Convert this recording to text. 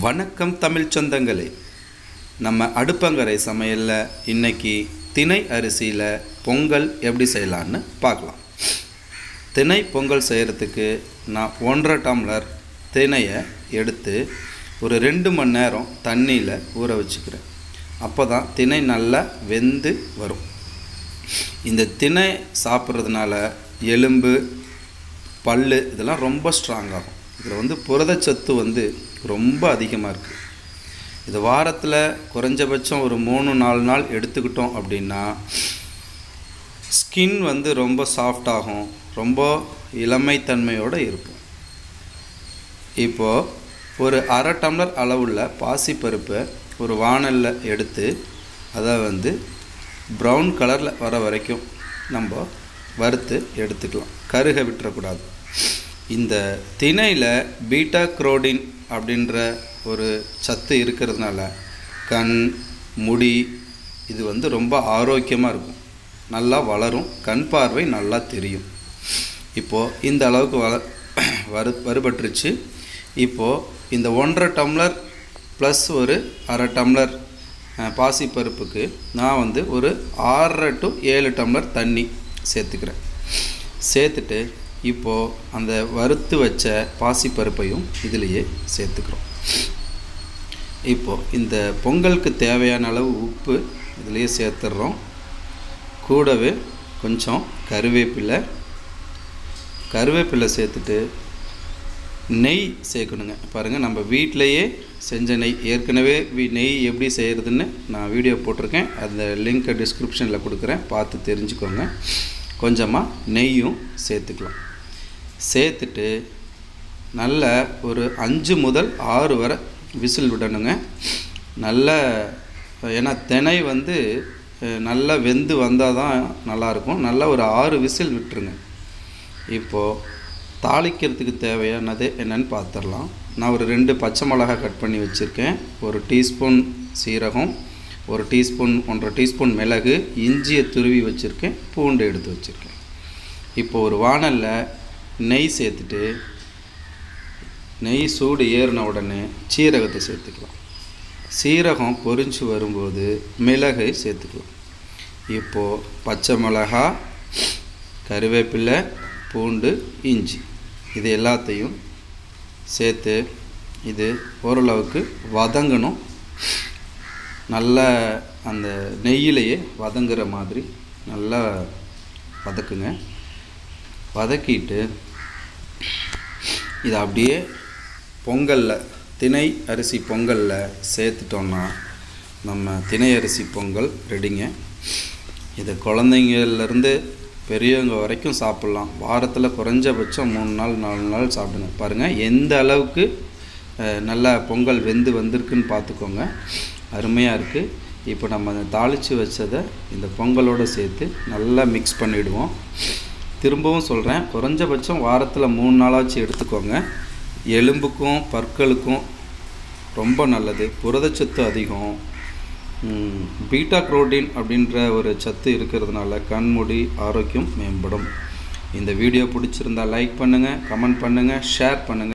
வணக்கம் தமிழ் சொந்தங்களே நம்ம அடுப்பங்கரை சமையலில் இன்னைக்கு திணை அரிசியில் பொங்கல் எப்படி செய்யலான்னு பார்க்கலாம் திணை பொங்கல் செய்கிறதுக்கு நான் ஒன்றரை டம்ளர் திணையை எடுத்து ஒரு ரெண்டு மணி நேரம் தண்ணியில் ஊற வச்சுக்கிறேன் அப்போ தான் திணை நல்லா வெந்து வரும் இந்த திணை சாப்பிட்றதுனால எலும்பு பல்லு இதெல்லாம் ரொம்ப ஸ்ட்ராங் ஆகும் இதில் வந்து புரதச்சத்து வந்து ரொம்ப அதிகமாக இருக்குது இது வாரத்தில் குறைஞ்சபட்சம் ஒரு மூணு நாலு நாள் எடுத்துக்கிட்டோம் அப்படின்னா ஸ்கின் வந்து ரொம்ப சாஃப்ட் ஆகும் ரொம்ப இளமைத்தன்மையோடு இருப்போம் இப்போது ஒரு அரை டம்ளர் அளவுள்ள பாசிப்பருப்பை ஒரு வாணலில் எடுத்து அதை வந்து ப்ரௌன் கலரில் வர வரைக்கும் நம்ம வறுத்து எடுத்துக்கலாம் கருக விட்டுறக்கூடாது இந்த திணையில் பீட்டா குரோடின் அப்படின்ற ஒரு சத்து இருக்கிறதுனால கண் முடி இது வந்து ரொம்ப ஆரோக்கியமாக இருக்கும் நல்லா வளரும் கண் பார்வை நல்லா தெரியும் இப்போது இந்த அளவுக்கு வள வறு வறுபட்டுருச்சு இப்போது இந்த ஒன்றரை டம்ளர் ப்ளஸ் ஒரு அரை டம்ளர் அஹ், பாசிப்பருப்புக்கு நான் வந்து ஒரு ஆறரை டு ஏழு டம்ளர் தண்ணி சேர்த்துக்கிறேன் சேர்த்துட்டு இப்போது அந்த வறுத்து வச்ச பாசிப்பருப்பையும் இதிலேயே சேர்த்துக்கிறோம் இப்போது இந்த பொங்கலுக்கு தேவையான அளவு உப்பு இதிலேயே சேர்த்துடுறோம் கூடவே கொஞ்சம் கருவேப்பிலை கருவேப்பிலை சேர்த்துட்டு நெய் சேர்க்கணுங்க பாருங்கள் நம்ம வீட்டிலையே செஞ்ச நெய் ஏற்கனவே வீ- நெய் எப்படி செய்கிறதுன்னு நான் வீடியோ போட்டிருக்கேன் அந்த லிங்க்கை டிஸ்கிரிப்ஷனில் கொடுக்குறேன் பார்த்து தெரிஞ்சுக்கோங்க கொஞ்சமாக நெய்யும் சேர்த்துக்கலாம் சேர்த்துட்டு நல்ல ஒரு அஞ்சு முதல் ஆறு வரை விசில் விடணுங்க நல்ல ஏன்னா திணை வந்து அஹ், நல்லா வெந்து வந்தால் தான் நல்லாயிருக்கும் நல்லா ஒரு ஆறு விசில் விட்டுருங்க இப்போது தாளிக்கிறதுக்கு தேவையானது என்னன்னு பார்த்துடலாம் நான் ஒரு ரெண்டு பச்சை மிளகாய் கட் பண்ணி வச்சுருக்கேன் ஒரு டீஸ்பூன் சீரகம் ஒரு டீஸ்பூன் ஒன்றரை டீஸ்பூன் மிளகு இஞ்சியை துருவி வச்சுருக்கேன் பூண்டு எடுத்து வச்சுருக்கேன் இப்போ ஒரு வாணலில் நெய் சேர்த்துட்டு நெய் சூடு ஏறின உடனே சீரகத்தை சேர்த்துக்கலாம் சீரகம் பொரிஞ்சு வரும்போது மிளகை சேர்த்துக்கலாம் இப்போது பச்சை மிளகா கருவேப்பிலை பூண்டு இஞ்சி இது எல்லாத்தையும் சேர்த்து இது ஓரளவுக்கு வதங்கணும் நல்லா அந்த நெய்யிலேயே வதங்குற மாதிரி நல்லா வதக்குங்க வதக்கிட்டு இதை அப்படியே பொங்கலில் திணை அரிசி பொங்கலில் சேர்த்துட்டோன்னா நம்ம திணை அரிசி பொங்கல் ரெடிங்க இது குழந்தைங்கள்லேருந்து பெரியவங்க வரைக்கும் சாப்பிட்லாம் வாரத்தில் குறைஞ்சபட்சம் மூணு நாள் நாலு நாள் சாப்பிடுங்க பாருங்கள் எந்த அளவுக்கு அஹ், நல்லா பொங்கல் வெந்து வந்திருக்குன்னு பார்த்துக்கோங்க அருமையாக இருக்குது இப்போ நம்ம அந்த தாளித்து வச்சதை இந்த பொங்கலோடு சேர்த்து நல்லா மிக்ஸ் பண்ணிவிடுவோம் திரும்பவும் சொல்கிறேன் குறைஞ்சபட்சம் வாரத்தில் மூணு நாளாச்சும் எடுத்துக்கோங்க எலும்புக்கும் பற்களுக்கும் ரொம்ப நல்லது புரதச்சத்து அதிகம் ம், பீட்டா குரோட்டீன் அப்படின்ற ஒரு சத்து இருக்கிறதுனால கண்முடி ஆரோக்கியம் மேம்படும் இந்த வீடியோ பிடிச்சிருந்தா லைக் பண்ணுங்கள் கமெண்ட் பண்ணுங்கள் ஷேர் பண்ணுங்கள்